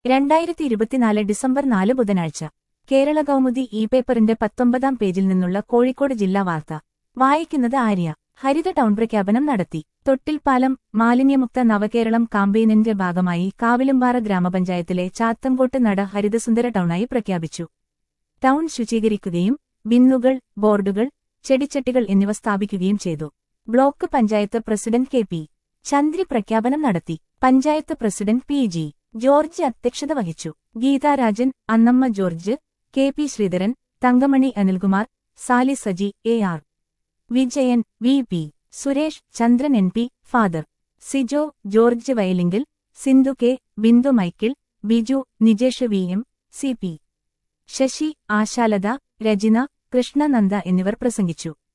രണ്ടായിരത്തി ഇരുപത്തിനാല് ഡിസംബർ നാല് ബുധനാഴ്ച കേരള കൗമുദി ഇ പേപ്പറിന്റെ പത്തൊമ്പതാം പേജിൽ നിന്നുള്ള കോഴിക്കോട് ജില്ലാ വാർത്ത വായിക്കുന്നത് ആര്യ ഹരിത ടൗൺ പ്രഖ്യാപനം നടത്തി തൊട്ടിൽപ്പാലം മാലിന്യമുക്ത നവകേരളം കാമ്പയിനിന്റെ ഭാഗമായി കാവിലുംപാറ ഗ്രാമപഞ്ചായത്തിലെ ചാത്തങ്കോട്ട് നട ഹരിതസുന്ദര ടൗണായി പ്രഖ്യാപിച്ചു ടൗൺ ശുചീകരിക്കുകയും ബിന്നുകൾ ബോർഡുകൾ ചെടിച്ചട്ടികൾ എന്നിവ സ്ഥാപിക്കുകയും ചെയ്തു block panchayat president K P Chandri പ്രഖ്യാപനം നടത്തി panchayat president P G George അധ്യക്ഷത വഹിച്ചു Geetharajan Annamma George K P Sreedharan Thankamani Anilkumar Sally Saji A R Vijayan V P Suresh Chandran N P father Sijo George Vayalinkal Sindhu K Bindu Michael Biju Nijesh V M C P Sasi Ashalatha Rajina Krishnananda എന്നിവർ പ്രസംഗിച്ചു